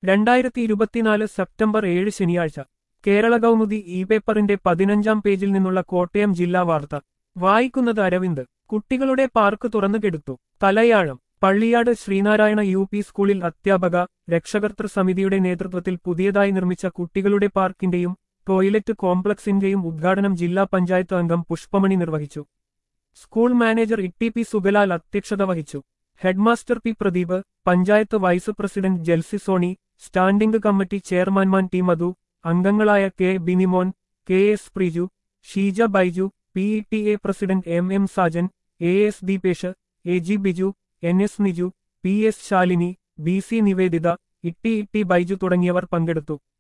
രണ്ടായിരത്തി ഇരുപത്തിനാല് സെപ്റ്റംബർ ഏഴ് ശനിയാഴ്ച കേരള കൗമുദി ഇ പേപ്പറിന്റെ പതിനഞ്ചാം പേജിൽ നിന്നുള്ള കോട്ടയം ജില്ലാ വാർത്ത വായിക്കുന്നത് അരവിന്ദ് കുട്ടികളുടെ പാർക്ക് തുറന്നുകെടുത്തു തലയാഴം പള്ളിയാട് ശ്രീനാരായണ യു പി സ്കൂളിൽ അധ്യാപക രക്ഷകർത്തൃ സമിതിയുടെ നേതൃത്വത്തിൽ പുതിയതായി നിർമ്മിച്ച കുട്ടികളുടെ പാർക്കിന്റെയും ടോയ്ലറ്റ് കോംപ്ലക്സിന്റെയും ഉദ്ഘാടനം ജില്ലാ പഞ്ചായത്ത് അംഗം പുഷ്പമണി നിർവഹിച്ചു school manager E P Subalal അധ്യക്ഷത വഹിച്ചു headmaster P Pradeep panchayat vice president Jelsy Soni standing committee chairman T Madhu അംഗങ്ങളായ K Binimon K S Priju Sheeja Baiju P E T A president M M Sajan A S Deepesh A G Biju N S Niju P S Shalini B C Niveditha Itti Itti Baiju തുടങ്ങിയവർ പങ്കെടുത്തു